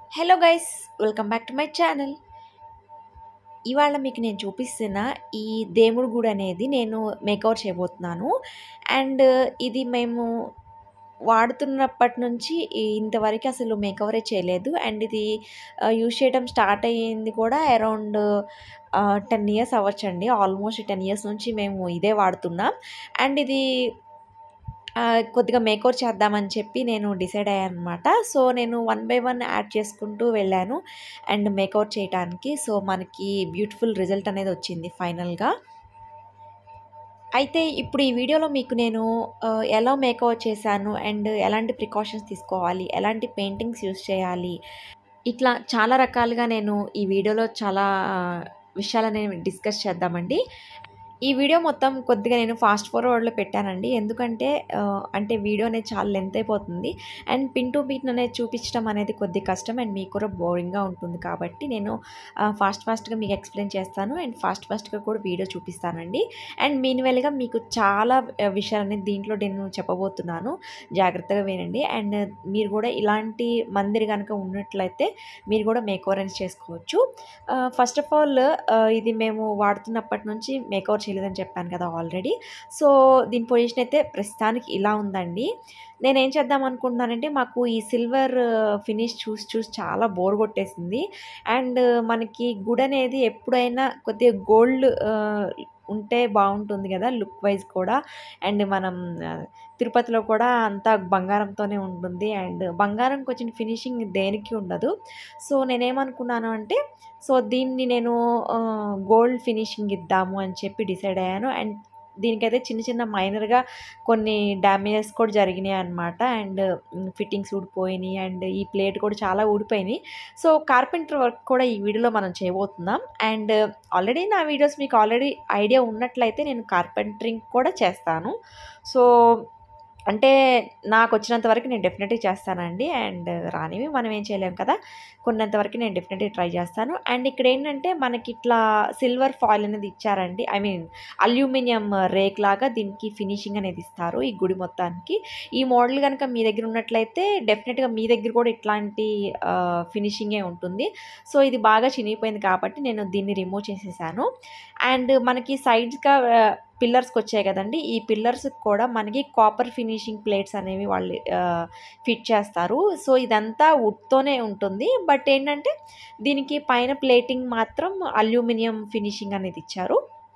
Hello guys welcome back to my channel ఇవాళ మీకు నేను చూపిస్తున్న ఈ దేవుడి గుడి అనేది నేను మేకవర్ చేయబోతున్నాను అండ్ ఇది మేము వాడుతున్నప్పటి నుంచి ఈ- ఇంతవరకు అసలు మేకవరే చేయలేదు అండ్ ఇది యూజ్ చేయడం స్టార్ట్ అయ్యింది కూడా అరౌండ్ టెన్ ఇయర్స్ అవ్వచ్చండి ఆల్మోస్ట్ టెన్ ఇయర్స్ నుంచి మేము ఇదే వాడుతున్నాం అండ్ ఇది ఆ, కొద్దిగా మేకవర్ చేద్దామని చెప్పి నేను డిసైడ్ అయ్యాను అనమాట సో నేను వన్ బై వన్ యాడ్ చేసుకుంటూ వెళ్ళాను అండ్ మేకవర్ చేయడానికి సో మనకి బ్యూటిఫుల్ రిజల్ట్ అనేది వచ్చింది ఫైనల్గా అయితే ఇప్పుడు ఈ వీడియోలో మీకు నేను ఆ, ఎలా మేకవర్ చేశాను అండ్ ఎలాంటి ప్రికాషన్స్ తీసుకోవాలి ఎలాంటి పెయింటింగ్స్ యూస్ చేయాలి ఇట్లా చాలా రకాలుగా నేను ఈ వీడియోలో చాలా ఆ, విషయాలని డిస్కస్ చేద్దామండి ఈ వీడియో మొత్తం కొద్దిగా నేను ఫాస్ట్ ఫార్వర్డ్లో పెట్టానండి ఎందుకంటే ఆ, అంటే వీడియో అనేది చాలా లెంత్ అయిపోతుంది అండ్ పిన్ టు పిన్ అనేది చూపించడం అనేది కొద్ది కష్టం అండ్ మీకు కూడా బోరింగ్గా ఉంటుంది కాబట్టి నేను ఫాస్ట్ ఫాస్ట్గా మీకు ఎక్స్ప్లెయిన్ చేస్తాను అండ్ ఫాస్ట్ ఫాస్ట్గా కూడా వీడియో చూపిస్తానండి అండ్ మీన్వెల్గా మీకు చాలా ఆ, విషయాలు అనేది దీంట్లో నేను చెప్పబోతున్నాను జాగ్రత్తగా వినండి అండ్ మీరు కూడా ఇలాంటి మందిర్ కనుక ఉన్నట్లయితే మీరు కూడా మేక్ ఓవర్ అనేది చేసుకోవచ్చు ఫస్ట్ ఆఫ్ ఆల్ ఇది మేము వాడుతున్నప్పటి నుంచి మేక్ ఓవర్ చేయలేదని చెప్పాను కదా ఆల్రెడీ సో దీని పొజిషన్ అయితే ప్రస్తుతానికి ఇలా ఉందండి నేను ఏం చేద్దాం అనుకుంటున్నానంటే మాకు ఈ సిల్వర్ ఫినిష్ చూసి చూసి చాలా బోర్ కొట్టేసింది అండ్ మనకి గుడ్ అనేది ఎప్పుడైనా కొద్దిగా గోల్డ్ ఉంటే బాగుంటుంది కదా లుక్ వైజ్ కూడా అండ్ మనం ఆ, తిరుపతిలో కూడా అంతా బంగారంతోనే ఉంటుంది అండ్ బంగారంకి వచ్చిన ఫినిషింగ్ దేనికి ఉండదు సో నేనేమనుకున్నాను అంటే సో దీన్ని నేను గోల్డ్ ఫినిషింగ్ ఇద్దాము అని చెప్పి డిసైడ్ అయ్యాను అండ్ దీనికైతే చిన్న చిన్న మైనర్గా కొన్ని డ్యామేజెస్ కూడా జరిగినాయి అనమాట అండ్ ఫిట్టింగ్స్ ఊడిపోయినాయి అండ్ ఈ ప్లేట్ కూడా చాలా ఊడిపోయినాయి సో కార్పెంటర్ వర్క్ కూడా ఈ వీడియోలో మనం చేయబోతున్నాం అండ్ ఆల్రెడీ నా వీడియోస్ మీకు ఆల్రెడీ ఐడియా ఉన్నట్లయితే నేను కార్పెంటరింగ్ కూడా చేస్తాను సో అంటే నాకు వచ్చినంత వరకు నేను డెఫినెట్లీ చేస్తానండి అండ్ రానివి మనం ఏం చేయలేం కదా కొన్నంత వరకు నేను డెఫినెట్లీ ట్రై చేస్తాను అండ్ ఇక్కడ ఏంటంటే మనకి ఇట్లా సిల్వర్ ఫాయిల్ అనేది ఇచ్చారండి ఐ మీన్ అల్యూమినియం రేక్ లాగా దీనికి ఫినిషింగ్ అనేది ఇస్తారు ఈ గుడి మొత్తానికి ఈ మోడల్ కనుక మీ దగ్గర ఉన్నట్లయితే డెఫినెట్గా మీ దగ్గర కూడా ఇట్లాంటి ఫినిషింగే ఉంటుంది సో ఇది బాగా చినిగిపోయింది కాబట్టి నేను దీన్ని రిమూవ్ చేసేసాను అండ్ మనకి సైడ్స్గా పిల్లర్స్కి వచ్చాయి కదండి ఈ పిల్లర్స్ కూడా మనకి కాపర్ ఫినిషింగ్ ప్లేట్స్ అనేవి వాళ్ళు ఫిట్ చేస్తారు సో ఇదంతా వుడ్తోనే ఉంటుంది బట్ ఏంటంటే దీనికి పైన ప్లేటింగ్ మాత్రం అల్యూమినియం ఫినిషింగ్ అనేది ఇచ్చారు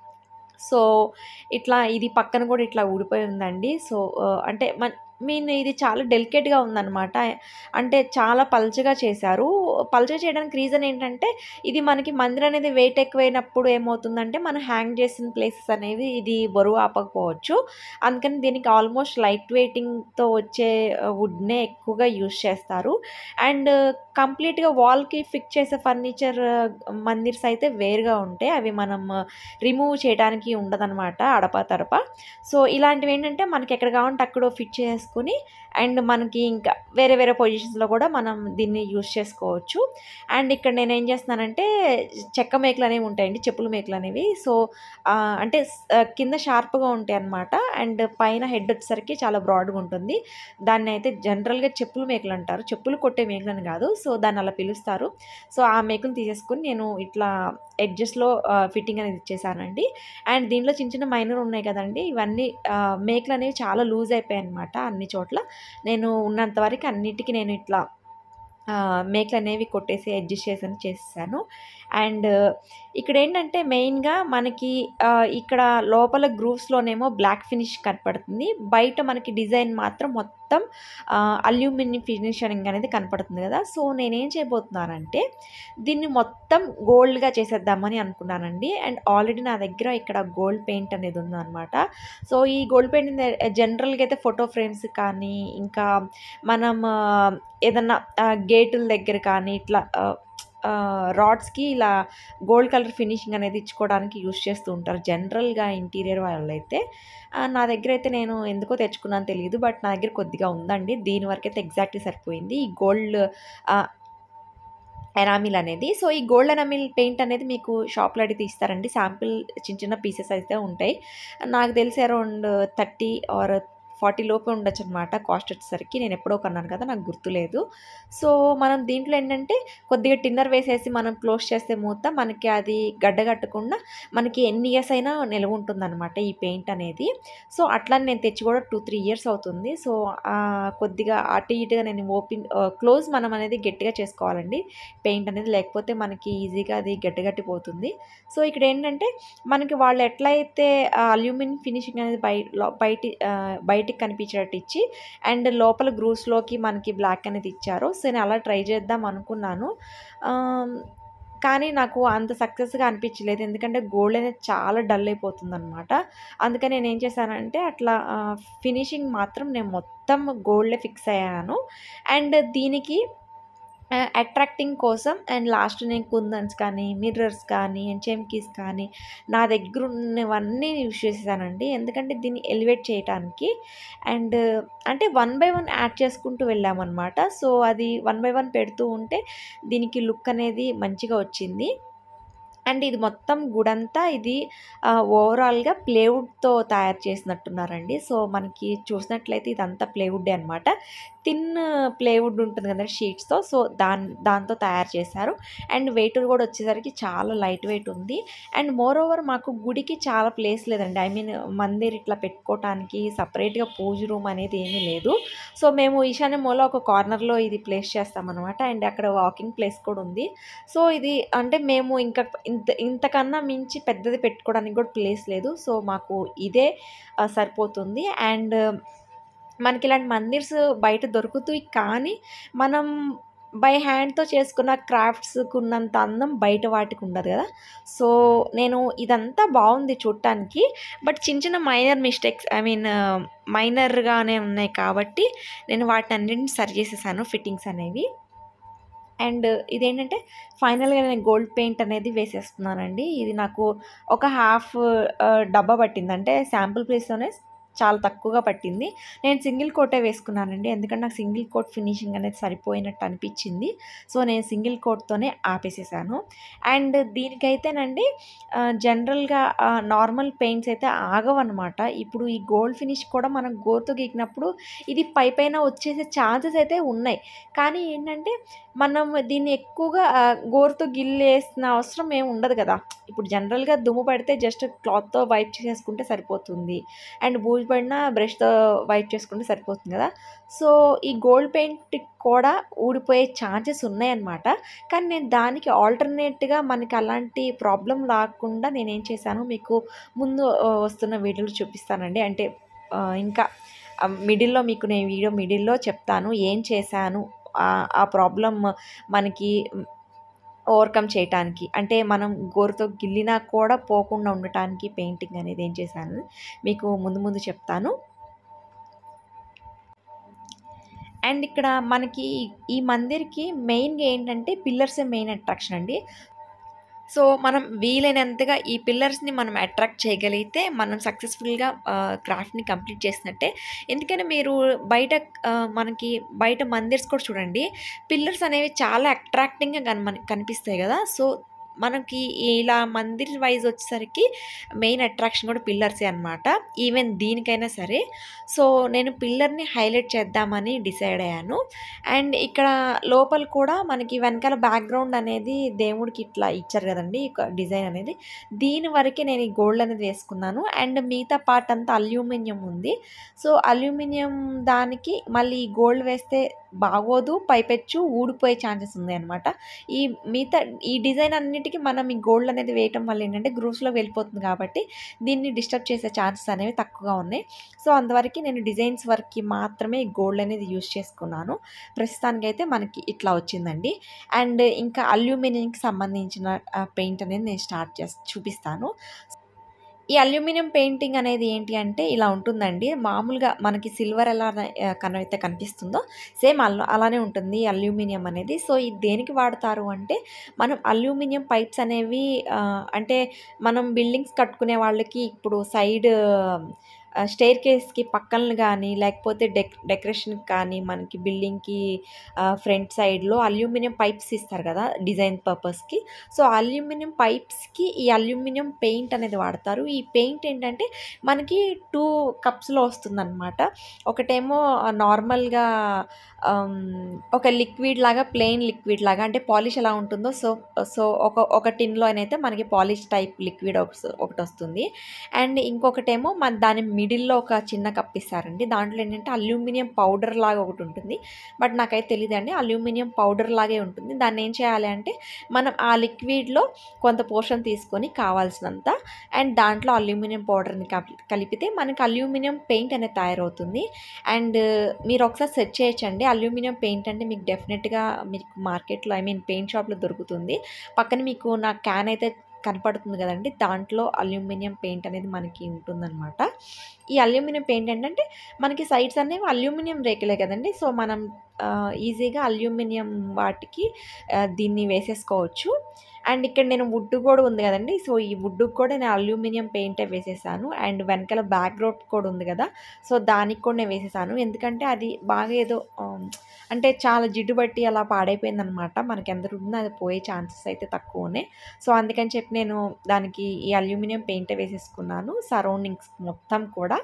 సో ఇట్లా ఇది పక్కన కూడా ఇట్లా ఊడిపోయి ఉందండి సో ఆ, అంటే మన మీన్ ఇది చాలా డెలికేట్గా ఉందన్నమాట అంటే చాలా పల్చగా చేశారు పల్చగా చేయడానికి రీజన్ ఏంటంటే ఇది మనకి మందిరం అనేది వెయిట్ ఎక్కువైనప్పుడు ఏమవుతుందంటే మనం హ్యాంగ్ చేసిన ప్లేసెస్ అనేవి ఇది బరువు ఆపకపోవచ్చు అందుకని దీనికి ఆల్మోస్ట్ లైట్ వెయిటింగ్తో వచ్చే వుడ్నే ఎక్కువగా యూస్ చేస్తారు అండ్ కంప్లీట్గా వాల్కి ఫిక్స్ చేసే ఫర్నిచర్ మందిర్స్ అయితే వేరుగా ఉంటాయి అవి మనం రిమూవ్ చేయడానికి ఉండదన్నమాట అడప తడప సో ఇలాంటివి ఏంటంటే మనకి ఎక్కడ కావాలంటే అక్కడ ఫిట్ చేసుకుని అండ్ మనకి ఇంకా వేరే వేరే పొజిషన్స్లో కూడా మనం దీన్ని యూస్ చేసుకోవచ్చు అండ్ ఇక్కడ నేను ఏం చేస్తున్నానంటే చెక్క మేకలు అనేవి ఉంటాయండి చెప్పుల మేకలు అనేవి సో ఆ, అంటే స్- ఆ, కింద షార్ప్గా ఉంటాయి అన్నమాట అండ్ పైన హెడ్ వచ్చేసరికి చాలా బ్రాడ్గా ఉంటుంది దాన్ని అయితే జనరల్గా చెప్పుల మేకలు అంటారు చెప్పులు కొట్టే మేకలు అని కాదు సో దాన్ని అలా పిలుస్తారు సో ఆ మేకలు తీసేసుకుని నేను ఇట్లా ఎడ్జెస్లో ఫిట్టింగ్ అనేది ఇచ్చేసానండి అండ్ దీంట్లో చిన్న చిన్న మైనర్ ఉన్నాయి కదండి ఇవన్నీ ఆ, మేకలు అనేవి చాలా లూజ్ అయిపోయాయి అనమాట అన్ని చోట్ల నేను ఉన్నంత వరకు అన్నిటికీ నేను ఇట్లా ఆ, మేకలు అనేవి కొట్టేసి అడ్జస్ట్ చేసి చేసేసాను అండ్ ఇక్కడ ఏంటంటే మెయిన్గా మనకి ఆ, ఇక్కడ లోపల గ్రూవ్స్లోనేమో బ్లాక్ ఫినిష్ కనపడుతుంది బయట మనకి డిజైన్ మాత్రం మొత్తం అల్యూమినియం ఫినిషింగ్ అనేది కనపడుతుంది కదా సో నేనేం చేయబోతున్నానంటే దీన్ని మొత్తం గోల్డ్గా చేసేద్దామని అనుకున్నానండి అండ్ ఆల్రెడీ నా దగ్గర ఇక్కడ గోల్డ్ పెయింట్ అనేది ఉందన్నమాట సో ఈ గోల్డ్ పెయింట్ జనరల్గా అయితే ఫోటో ఫ్రేమ్స్ కానీ ఇంకా మనం ఆ, ఏదన్నా గేటుల దగ్గర కానీ ఇట్లా రాడ్స్కి ఇలా గోల్డ్ కలర్ ఫినిషింగ్ అనేది ఇచ్చుకోవడానికి యూస్ చేస్తూ ఉంటారు జనరల్గా ఇంటీరియర్ వాళ్ళైతే ఆ, నా దగ్గర అయితే నేను ఎందుకో తెచ్చుకున్నాను తెలియదు బట్ నా దగ్గర కొద్దిగా ఉందండి దీని వరకు అయితే ఎగ్జాక్ట్లీ సరిపోయింది ఈ గోల్డ్ ఎనామిల్ అనేది సో ఈ గోల్డ్ ఎనామిల్ పెయింట్ అనేది మీకు షాప్లో అడిగితే ఇస్తారండి శాంపిల్ చిన్న చిన్న పీసెస్ అయితే ఉంటాయి నాకు తెలిసి అరౌండ్ థర్టీ ఆర్ ఫార్టీ లోపే ఉండొచ్చు అనమాట కాస్ట్ వచ్చేసరికి నేను ఎప్పుడో కొన్నాను కదా నాకు గుర్తులేదు సో మనం దీంట్లో ఏంటంటే కొద్దిగా టిన్నర్ వేసేసి మనం క్లోజ్ చేస్తే మూత మనకి అది గడ్డగట్టకుండా మనకి ఎన్ని ఇయర్స్ అయినా నిలవ ఉంటుందన్నమాట ఈ పెయింట్ అనేది సో అట్లా నేను తెచ్చి కూడా టూ త్రీ ఇయర్స్ అవుతుంది సో ఆ, కొద్దిగా అటు ఇటుగా నేను ఓపెన్ క్లోజ్ మనం అనేది గట్టిగా చేసుకోవాలండి పెయింట్ అనేది లేకపోతే మనకి ఈజీగా అది గట్టిగట్టిపోతుంది సో ఇక్కడ ఏంటంటే మనకి వాళ్ళు ఎట్లయితే అల్యూమినియం ఫినిషింగ్ అనేది బయ లో- బయటి ఆ, బయటికి కనిపించేటట్టు ఇచ్చి అండ్ లోపల గ్రూస్లోకి మనకి బ్లాక్ అనేది ఇచ్చారు సో నేను అలా ట్రై చేద్దాం అనుకున్నాను ఆమ్, కానీ నాకు అంత సక్సెస్గా అనిపించలేదు ఎందుకంటే గోల్డ్ అనేది చాలా డల్ అయిపోతుంది అనమాట అందుకని నేను ఏం చేశానంటే అట్లా ఫినిషింగ్ మాత్రం నేను మొత్తం గోల్డే ఫిక్స్ అయ్యాను అండ్ దీనికి అట్రాక్టింగ్ కోసం అండ్ లాస్ట్ నేను కుందన్స్ కానీ మిర్రర్స్ కానీ అండ్ చెమ్కీస్ కానీ నా దగ్గర ఉన్నవన్నీ యూస్ చేసేసానండి ఎందుకంటే దీన్ని ఎలివేట్ చేయడానికి అండ్ అంటే వన్ బై వన్ యాడ్ చేసుకుంటూ వెళ్ళామన్నమాట సో అది వన్ బై వన్ పెడుతూ ఉంటే దీనికి లుక్ అనేది మంచిగా వచ్చింది అండ్ ఇది మొత్తం గుడంతా ఇది ఓవరాల్గా ప్లేవుడ్తో తయారు చేసినట్టున్నారండి సో మనకి చూసినట్లయితే ఇదంతా ప్లేవుడ్ అనమాట థిన్ ప్లేవుడ్ ఉంటుంది కదా షీట్స్తో సో దాని దాంతో తయారు చేశారు అండ్ వెయిట్ కూడా వచ్చేసరికి చాలా లైట్ వెయిట్ ఉంది అండ్ మోర్ ఓవర్ మాకు గుడికి చాలా ప్లేస్ లేదండి ఐ మీన్ మందిర్ ఇట్లా పెట్టుకోవటానికి సపరేట్గా పూజ రూమ్ అనేది ఏమీ లేదు సో మేము ఈశాన్య మూల ఒక కార్నర్లో ఇది ప్లేస్ చేస్తామన్నమాట అండ్ అక్కడ వాకింగ్ ప్లేస్ కూడా ఉంది సో ఇది అంటే మేము ఇంకా ఇంత ఇంతకన్నా మించి పెద్దది పెట్టుకోవడానికి కూడా ప్లేస్ లేదు సో మాకు ఇదే ఆ, సరిపోతుంది అండ్ మనకి ఇలాంటి మందిర్స్ బయట దొరుకుతాయి కానీ మనం బై హ్యాండ్తో చేసుకున్న క్రాఫ్ట్స్కి ఉన్నంత అందం బయట వాటికి ఉండదు కదా సో నేను ఇదంతా బాగుంది చూడటానికి బట్ చిన్న చిన్న మైనర్ మిస్టేక్స్ ఐ మీన్ మైనర్గానే ఉన్నాయి కాబట్టి నేను వాటిని అన్నింటిని సరి చేసేసాను ఫిట్టింగ్స్ అనేవి అండ్ ఇదేంటంటే ఫైనల్గా నేను గోల్డ్ పెయింట్ అనేది వేసేస్తున్నానండి ఇది నాకు ఒక హాఫ్ డబ్బా పట్టింది అంటే శాంపుల్ ప్లేస్లోనే చాలా తక్కువగా పట్టింది నేను సింగిల్ కోటే వేసుకున్నానండి ఎందుకంటే నాకు సింగిల్ కోట్ ఫినిషింగ్ అనేది సరిపోయినట్టు అనిపించింది సో నేను సింగిల్ కోట్తోనే ఆపేసేసాను అండ్ దీనికైతేనండి జనరల్గా నార్మల్ పెయింట్స్ అయితే ఆగవన్నమాట ఇప్పుడు ఈ గోల్డ్ ఫినిష్ కూడా మనం గోరుతో గీకినప్పుడు ఇది పై పైన వచ్చేసే ఛాన్సెస్ అయితే ఉన్నాయి కానీ ఏంటంటే మనం దీన్ని ఎక్కువగా ఆ, గోరుతో గిల్లేసిన అవసరం ఏమి ఉండదు కదా ఇప్పుడు జనరల్గా దుమ్ము పడితే జస్ట్ క్లాత్తో వైప్ చేసుకుంటే సరిపోతుంది అండ్ బూజు పడినా బ్రష్తో వైప్ చేసుకుంటే సరిపోతుంది కదా సో ఈ గోల్డ్ పెయింట్ కూడా ఊడిపోయే ఛాన్సెస్ ఉన్నాయన్నమాట కానీ నేను దానికి ఆల్టర్నేట్గా మనకి అలాంటి ప్రాబ్లం రాకుండా నేనేం చేశాను మీకు ముందు ఆ, వస్తున్న వీడియోలు చూపిస్తానండి అంటే ఆ, ఇంకా మిడిల్లో మీకు నేను వీడియో మిడిల్లో చెప్తాను ఏం చేశాను ఆ- ఆ ప్రాబ్లం మనకి ఓవర్కమ్ చేయటానికి అంటే మనం గోరుతో గిల్లినా కూడా పోకుండా ఉండటానికి పెయింటింగ్ అనేది ఏం చేశాను మీకు ముందు ముందు చెప్తాను అండ్ ఇక్కడ మనకి ఈ మందిర్కి మెయిన్గా ఏంటంటే పిల్లర్సే మెయిన్ అట్రాక్షన్ అండి సో మనం వీలైనంతగా ఈ పిల్లర్స్ని మనం అట్రాక్ట్ చేయగలిగితే మనం సక్సెస్ఫుల్గా క్రాఫ్ట్ని కంప్లీట్ చేసినట్టే ఎందుకంటే మీరు బయట ఆ, మనకి బయట మందిర్స్ కూడా చూడండి పిల్లర్స్ అనేవి చాలా అట్రాక్టింగ్గా కన కనిపిస్తాయి కదా సో మనకి ఇలా మందిర్ వైజ్ వచ్చేసరికి మెయిన్ అట్రాక్షన్ కూడా పిల్లర్సే అనమాట ఈవెన్ దీనికైనా సరే సో నేను పిల్లర్ని హైలైట్ చేద్దామని డిసైడ్ అయ్యాను అండ్ ఇక్కడ లోపల కూడా మనకి వెనకాల బ్యాక్గ్రౌండ్ అనేది దేవుడికి ఇట్లా ఇచ్చారు కదండి ఈ డిజైన్ అనేది దీని వరకే నేను ఈ గోల్డ్ అనేది వేసుకున్నాను అండ్ మిగతా పార్ట్ అంతా అల్యూమినియం ఉంది సో అల్యూమినియం దానికి మళ్ళీ ఈ గోల్డ్ వేస్తే బాగోదు పైపెచ్చు ఊడిపోయే ఛాన్సెస్ ఉంది అనమాట ఈ మిగతా ఈ డిజైన్ అన్నిటికీ మనం ఈ గోల్డ్ అనేది వేయటం వల్ల ఏంటంటే గ్రూవ్స్లో వెళ్ళిపోతుంది కాబట్టి దీన్ని డిస్టర్బ్ చేసే ఛాన్సెస్ అనేవి తక్కువగా ఉన్నాయి సో అందువరకు నేను డిజైన్స్ వర్క్కి మాత్రమే గోల్డ్ అనేది యూస్ చేసుకున్నాను ప్రస్తుతానికి అయితే మనకి ఇట్లా వచ్చిందండి అండ్ ఇంకా అల్యూమినియంకి సంబంధించిన పెయింట్ అనేది నేను స్టార్ట్ చేసి చూపిస్తాను ఈ అల్యూమినియం పెయింటింగ్ అనేది ఏంటి అంటే ఇలా ఉంటుందండి మామూలుగా మనకి సిల్వర్ ఎలా ఆ, కనైతే కనిపిస్తుందో సేమ్ అలా అలానే ఉంటుంది ఈ అల్యూమినియం అనేది సో ఇది దేనికి వాడతారు అంటే మనం అల్యూమినియం పైప్స్ అనేవి ఆ, అంటే మనం బిల్డింగ్స్ కట్టుకునే వాళ్ళకి ఇప్పుడు సైడ్ స్టెయిర్ కేస్‌కి పక్కన గానీ, లేకపోతే డెక్ డెకరేషన్‌కి కానీ, మనకి బిల్డింగ్‌కి ఆహ్, ఫ్రంట్ సైడ్‌లో అల్యూమినియం పైప్స్ ఇస్తారు గదా! డిజైన్ పర్పస్‌కి. సో, అల్యూమినియం పైప్స్‌కి ఈ అల్యూమినియం పెయింట్ అనేది వాడతారు. ఈ పెయింట్ ఏంటంటే, మనకి 2 కప్స్‌లో వస్తుందనమాట. ఒకటేమో నార్మల్‌గా ఆహ్, ఒక లిక్విడ్ లాగా ప్లెయిన్ లిక్విడ్ లాగా అంటే పాలిష్ ఎలా ఉంటుందో సో, సో ఒక ఒక టిన్‌లోనైతే మనకి పాలిష్ టైప్ లిక్విడ్ ఒకస్ ఒకటొస్తుంది. అండ్ ఇంకొకటేమో మన దాని మిడిల్‌లో ఒక చిన్న కప్ ఇస్తారండి. దాంట్లో ఏంటంటే అల్యూమినియం పౌడర్ లాగా ఒకటుంటుంది. బట్ నాకైతే తెలీదండి. అల్యూమినియం పౌడర్ లాగే ఉంటుంది. దాన్నేం చేయాలి అంటే, మనం ఆ లిక్విడ్‌లో కొంత పోర్షన్ తీసుకొని కావాల్సినంత అండ్ దాంట్లో అల్యూమినియం పౌడర్‌ని కప్ కలిపితే మనకి అల్యూమినియం పెయింట్ అనేది తయారవుతుంది. అండ్ మీరొకసారి సెర్చ్ చేయొచ్చండి. అల్యూమినియం పెయింట్ అంటే మీకు డెఫినెట్‌గా మీకు మార్కెట్‌లో ఐ మీన్ పెయింట్ షాప్‌లో దొరుకుతుంది. పక్కన మీకు నా క్యాన్ అయితే కనపడుతుంది గదండీ! దాంట్లో అల్యూమినియం పెయింట్ అనేది మనకి ఉంటుందనమాట. ఈ అల్యూమినియం పెయింట్ ఏంటంటే, మనకి సైడ్స్ అనేవి అల్యూమినియం రేకులే కదండీ! సో, మనం ఆహ్, ఈజీగా అల్యూమినియం వాటికి ఆహ్, దీన్ని వేసేసుకోవచ్చు. అండ్ ఇక్కడ నేను వుడ్ కూడా ఉంది గదండీ! సో, ఈ వుడ్‌కి కూడా నేను అల్యూమినియం పెయింటే వేసేసాను. అండ్ వెనకాల బ్యాక్‌డ్రాప్ కూడా ఉంది గదా! సో, దానికి కూడా నేను వేసేసాను. ఎందుకంటే, అది బాగా ఏదో ఆహ్, అంటే చాలా జిడ్డు పట్టి అలా పాడైపోయిందనమాట. మనకెంత రుద్దినా అది పోయే ఛాన్సెస్ అయితే తక్కువనే. సో, అందుకని చెప్పి నేను దానికి ఈ అల్యూమినియం పెయింటే వేసేసుకున్నాను. సరౌండింగ్స్ మొత్తం కూడా.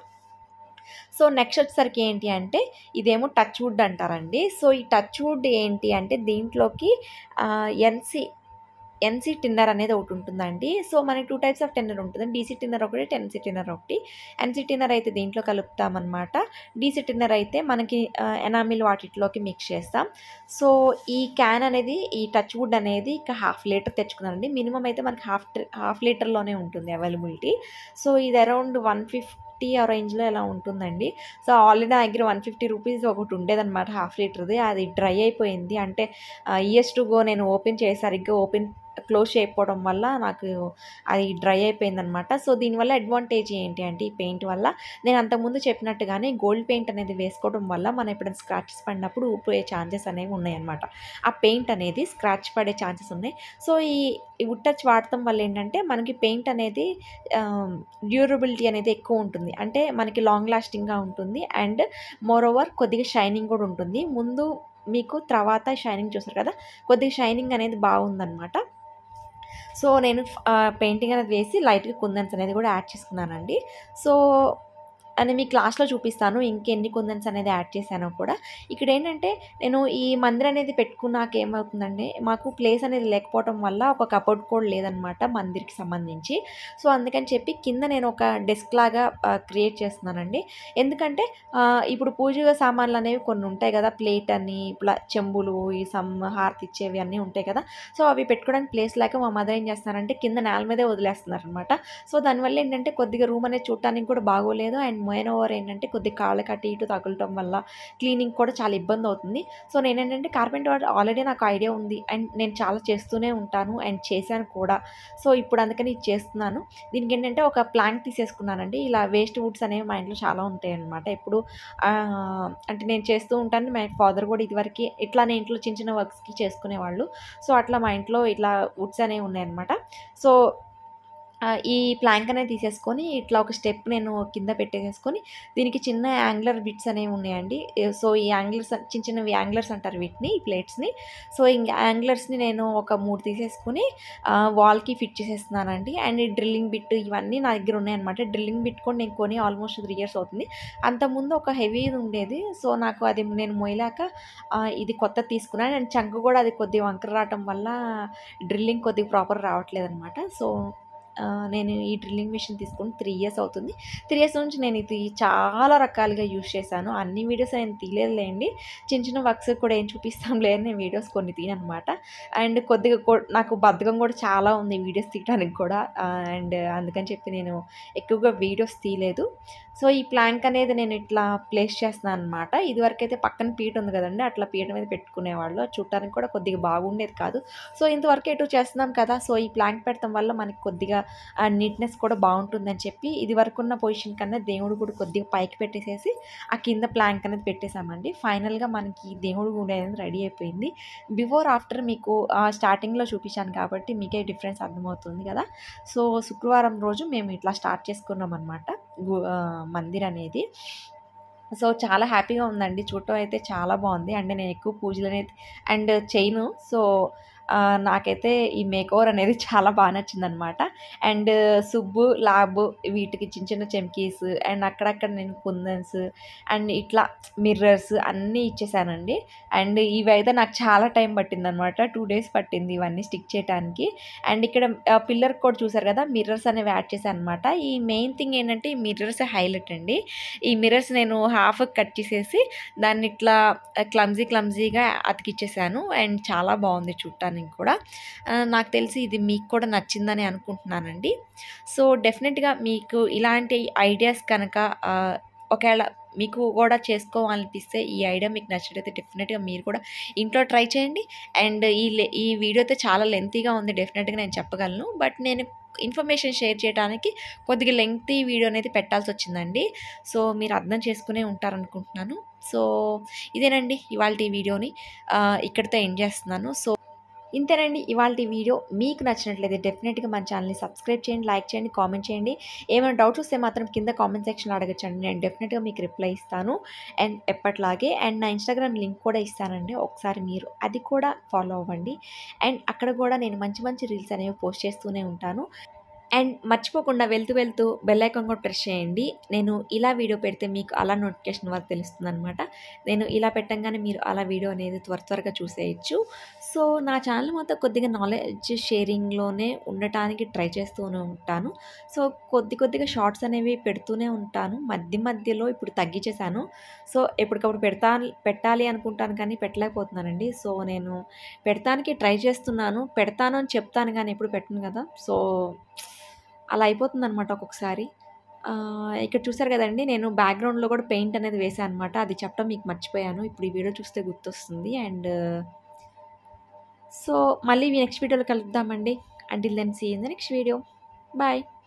సో, నెక్స్ట్ వచ్చేసరికి ఏంటి అంటే, ఇదేమో టచ్ వుడ్ అంటారండి. సో, ఈ టచ్ వుడ్ ఏంటి అంటే, దీంట్లోకి ఆహ్, ఎన్‌సీ ఎన్‌సీ టిన్నర్ అనేది ఒకటుంటుందండి. సో, మనకి 2 టైప్స్ ఆఫ్ టిన్నర్ ఉంటుంది. డీసీ టిన్నర్ ఒకటి, ఎన్‌సీ టిన్నర్ ఒకటి. ఎన్‌సీ టిన్నర్ అయితే దీంట్లో కలుపుతామనమాట. డీసీ టిన్నర్ అయితే మనకి ఆహ్, ఎనామిల్ వాటిట్లోకి మిక్స్ చేస్తాం. సో, ఈ క్యాన్ అనేది ఈ టచ్ వుడ్ అనేది ఇక హాఫ్ లీటర్ తెచ్చుకున్నానండి. మినిమమ్ అయితే మనకి హాఫ్ ట్ హాఫ్ లీటర్‌లోనే ఉంటుంది అవైలబిలిటీ. సో, ఇది అరౌండ్ 150 ఆ రేంజ్‌లో ఇలా ఉంటుందండి. సో, ఆల్రెడీ నా దగ్గర 150 రూపీస్ ఒకటి ఉండేదనమాట హాఫ్ లీటర్‌ది. అది డ్రై అయిపోయింది. అంటే ఆహ్, ఇయర్స్ టు గో నేను ఓపెన్ చేసి సరిగ్గా ఓపెన్ క్లోజ్ చేయకపోవడం వల్ల నాకు అది డ్రై అయిపోయిందనమాట. సో, దీనివల్ల అడ్వాంటేజ్ ఏంటి అంటే, ఈ పెయింట్ వల్ల నేను అంతకుముందు చెప్పినట్టుగానే గోల్డ్ పెయింట్ అనేది వేసుకోవడం వల్ల మనం ఎప్పుడైనా స్క్రాచెస్ పడినప్పుడు ఊడిపోయే ఛాన్సెస్ అనేవి ఉన్నాయన్నమాట. ఆ పెయింట్ అనేది స్క్రాచ్ పడే ఛాన్సెస్ ఉన్నాయి. సో, ఈ ఈ వుడ్ టచ్ వాడటం వల్ల ఏంటంటే, మనకి పెయింట్ అనేది ఆహ్, డ్యూరబిలిటీ అనేది ఎక్కువ ఉంటుంది. అంటే మనకి లాంగ్ లాస్టింగ్‌గా ఉంటుంది. అండ్ మోర్ ఓవర్ కొద్దిగా షైనింగ్ కూడా ఉంటుంది. ముందు మీకు తర్వాత షైనింగ్ చూసారు కదా! కొద్దిగా షైనింగ్ అనేది బాగుందనమాట. సో, నేను ఫ్ ఆహ్, పెయింటింగ్ అనేది వేసి లైట్‌గా కుందన్స్ అనేది కూడా యాడ్ చేసుకున్నానండి. సో, అని మీకు లాస్ట్‌లో చూపిస్తాను. ఇంకెన్ని కుందన్స్ అనేది యాడ్ చేశానో కూడా. ఇక్కడేంటంటే, నేను ఈ మందిర్ అనేది పెట్టుకున్నాక ఏమవుతుందంటే, మాకు ప్లేస్ అనేది లేకపోవటం వల్ల ఒక కబోర్డ్ కూడా లేదనమాట మందిర్‌కి సంబంధించి. సో, అందుకని చెప్పి కింద నేను ఒక డెస్క్ లాగా ఆహ్, క్రియేట్ చేస్తున్నానండి. ఎందుకంటే ఆహ్, ఇప్పుడు పూజ సామాన్లు అనేవి కొన్ని ఉంటాయి గదా! ప్లేట్ అని, ఇట్లా చెంబులు, ఈ సమ్ హారతి ఇచ్చేవి అన్నీ ఉంటాయి కదా! సో, అవి పెట్టుకోవడానికి ప్లేస్ లేక మా మదర్ ఏం చేస్తున్నారంటే, కింద నేల మీదే వదిలేస్తున్నారనమాట. సో, దానివల్ల ఏంటంటే, కొద్దిగా రూమ్ అనేది చూడటానికి కూడా బాగోలేదు. అండ్ మెయిన్ ఓవర్ ఏంటంటే, కొద్దిగా కాళ్ళకి అటు ఇటు తగలటం వల్ల క్లీనింగ్ కూడా చాలా ఇబ్బందవుతుంది. సో, నేనేంటంటే కార్పెంటర్ ఆల్రెడీ నాకు ఐడియా ఉంది. అండ్ నేను చాలా చేస్తూనే ఉంటాను. అండ్ చేశాను కూడా. సో, ఇప్పుడు అందుకని ఇది చేస్తున్నాను. దీనికేంటంటే, ఒక ప్లాంక్ తీసేసుకున్నానండి. ఇలా వేస్ట్ వుడ్స్ అనేవి మా ఇంట్లో చాలా ఉంటాయన్నమాట. ఎప్పుడు ఆహ్, అంటే నేను చేస్తూ ఉంటాను. మా ఫాదర్ కూడా ఇదివరకి ఇట్లానే ఇంట్లో చిన్న చిన్న వర్క్స్‌కి చేసుకునేవాళ్ళు. సో, అట్లా మా ఇంట్లో ఇట్లా వుడ్స్ అనేవి ఉన్నాయన్నమాట. సో, ఆహ్, ఈ ప్లాంక్ అనేది తీసేసుకొని ఇట్లా ఒక స్టెప్ నేను కింద పెట్టేసేసుకొని, దీనికి చిన్న యాంగ్లర్ బిట్స్ అనేవి ఉన్నాయండి. సో, ఈ యాంగ్లర్స్ చిన్న చిన్నవి యాంగ్లర్స్ అంటారు వీటిని. ఈ ప్లేట్స్‌ని. సో, ఇంక యాంగ్లర్స్‌ని నేను ఒక 3 తీసేసుకొని ఆహ్, వాల్‌కి ఫిట్ చేసేస్తున్నానండి. అండ్ ఈ డ్రిల్లింగ్ బిట్ ఇవన్నీ నా దగ్గర ఉన్నాయన్నమాట. డ్రిల్లింగ్ బిట్ కూడా నేను కొని ఆల్మోస్ట్ 3 ఇయర్స్ అవుతుంది. అంతకుముందు ఒక హెవీది ఉండేది. సో, నాకు అది నేను మోయలేక ఆహ్, ఇది కొత్తది తీసుకున్నాను. అండ్ చంక కూడా అది కొద్దిగా వంకర రావటం వల్ల డ్రిల్లింగ్ కొద్దిగా ప్రాపర్ రావట్లేదనమాట. సో, ఆహ్, నేను ఈ డ్రిల్లింగ్ మెషిన్ తీసుకొని 3 ఇయర్స్ అవుతుంది. 3 ఇయర్స్ నుంచి నేను ఇది చాలా రకాలుగా యూజ్ చేశాను. అన్ని వీడియోస్ నేను తీయలేదులేండి. చిన్న చిన్న వర్క్స్ కూడా ఏం చూపిస్తాంలే అని నేను వీడియోస్ కొన్ని తీయననమాట. అండ్ కొద్దిగా కొ నాకు బద్ధకం కూడా చాలా ఉంది వీడియోస్ తీయడానికి కూడా. ఆహ్, అండ్ అందుకని చెప్పి నేను ఎక్కువగా వీడియోస్ తీయలేదు. సో, ఈ ప్లాంక్ అనేది నేను ఇట్లా ప్లేస్ చేస్తున్నాననమాట. ఇదివరకైతే పక్కన పీట ఉంది కదండీ! అట్లా పీట మీద పెట్టుకునేవాళ్ళు. అది చూడటానికి కూడా కొద్దిగా బాగుండేది కాదు. సో, ఇంతవరకు ఎటు చేస్తున్నాం కదా! సో, ఈ ప్లాంక్ పెడతం వల్ల మనకి కొద్దిగా ఆహ్, నీట్‌నెస్ కూడా బావుంటుందని చెప్పి ఇదివరకున్న పొజిషన్ కన్నా దేవుడి గుడి కొద్దిగా పైకి పెట్టేసేసి, ఆ కింద ప్లాంక్ అనేది పెట్టేసామండి. ఫైనల్‌గా మనకి దేవుడి గుడి అనేది రెడీ అయిపోయింది. బిఫోర్, ఆఫ్టర్ మీకు ఆహ్, స్టార్టింగ్‌లో చూపించాను కాబట్టి మీకే డిఫరెన్స్ అర్థమవుతుంది కదా! సో, శుక్రవారం రోజు మేము ఇట్లా స్టార్ట్ చేసుకున్నామనమాట. గు ఆహ్, మందిర్ అనేది. సో, చాలా హ్యాపీగా ఉందండి. చూడటం అయితే చాలా బావుంది. అండ్ నేను ఎక్కువ పూజలనేది అండ్ చేయను. సో, ఆహ్, నాకైతే ఈ మేకోవర్ అనేది చాలా బా నచ్చిందనమాట. అండ్ సుబ్బు, లాబు వీటికి చిన్న చిన్న చెమ్కీస్ అండ్ అక్కడక్కడ నేను కుందన్స్ అండ్ ఇట్లా మిర్రర్స్ అన్నీ ఇచ్చేసానండి. అండ్ ఇవైతే నాకు చాలా టైం పట్టిందనమాట. 2 డేస్ పట్టింది ఇవన్నీ స్టిక్ చేయటానికి. అండ్ ఇక్కడ ఆహ్, పిల్లర్‌కి కూడా చూసారు కదా! మిర్రర్స్ అనేవి యాడ్ చేశాననమాట. ఈ మెయిన్ థింగ్ ఏంటంటే ఈ మిర్రర్స్ హైలైట్ అండి. ఈ మిర్రర్స్ నేను హాఫ్ కట్ చేసేసి దాన్ని ఇట్లా క్లమ్జీ క్లమ్జీగా అతికిచ్చేసాను. అండ్ చాలా బావుంది చూడటానికి కూడా. ఆహ్, నాకు తెలిసి ఇది మీకు కూడా నచ్చిందని అనుకుంటున్నానండి. సో, డెఫినిట్‌గా మీకు ఇలాంటి ఐడియాస్ కనుక ఆహ్, ఒకేళ మీకు కూడా చేసుకోవాలనిపిస్తే ఈ ఐడియా మీకు నచ్చినట్టయితే డెఫినిట్‌గా మీరు కూడా ఇంట్లో ట్రై చేయండి. అండ్ ఈ లె ఈ వీడియో అయితే చాలా లెంతీగా ఉంది డెఫినిట్‌గా నేను చెప్పగలను. బట్ నేను ఇన్ఫర్మేషన్ షేర్ చేయడానికి కొద్దిగా లెంగ్తీ వీడియో అనేది పెట్టాల్సొచ్చిందండి. సో, మీరు అర్థం చేసుకునే ఉంటారనుకుంటున్నాను. సో, ఇదేనండి ఇవాల్టి వీడియోని ఆహ్, ఇక్కడితో ఎండ్ చేస్తున్నాను. సో, ఇంతేనండి ఇవాల్టి వీడియో. మీకు నచ్చినట్లయితే డెఫినిట్‌గా మన ఛానెల్‌ని సబ్స్క్రైబ్ చేయండి, లైక్ చేయండి, కామెంట్ చేయండి. ఏమైనా డౌట్స్ వస్తే మాత్రం కింద కామెంట్ సెక్షన్‌లో అడగొచ్చండి. నేను డెఫినిట్‌గా మీకు రిప్లై ఇస్తాను. అండ్ ఎప్పటిలాగే అండ్ నా ఇన్‌స్టాగ్రామ్ లింక్ కూడా ఇస్తానండి. ఒకసారి మీరు అది కూడా ఫాలో అవ్వండి. అండ్ అక్కడ కూడా నేను మంచి మంచి రీల్స్ అనేవి పోస్ట్ చేస్తూనే ఉంటాను. అండ్ మర్చిపోకుండా వెళ్తూ వెళ్తూ బెల్ ఐకాన్ కూడా ప్రెస్ చేయండి. నేను ఇలా వీడియో పెడితే మీకు అలా నోటిఫికేషన్ వరకు తెలుస్తుందనమాట. నేను ఇలా పెట్టంగానే మీరు అలా వీడియో అనేది త్వర త్వరగా చూసేయొచ్చు. సో, నా ఛానల్ మొత్తం కొద్దిగా నాలెడ్జ్ షేరింగ్‌లోనే ఉండటానికి ట్రై చేస్తూనే ఉంటాను. సో, కొద్ది కొద్దిగా షార్ట్స్ అనేవి పెడుతూనే ఉంటాను. మధ్య మధ్యలో ఇప్పుడు తగ్గించేశాను. సో, ఎప్పటికప్పుడు పెడతా పెట్టాలి అనుకుంటాను కానీ పెట్టలేకపోతున్నానండి. సో, నేను పెడతానికి ట్రై చేస్తున్నాను. పెడతాను అని చెప్తాను గానీ ఎప్పుడు పెట్టను కదా! సో, అలా అయిపోతుందనమాట ఒక్కొక్కసారి. ఆహ్, ఇక్కడ చూసారు కదండీ! నేను బ్యాక్‌గ్రౌండ్‌లో కూడా పెయింట్ అనేది వేశా అనమాట. అది చెప్పడం మీకు మర్చిపోయాను. ఇప్పుడు ఈ వీడియో చూస్తే గుర్తొస్తుంది. అండ్ సో, మళ్ళీ నెక్స్ట్ వీడియోలో కలుద్దామండి. Until then see you in the next video. Bye.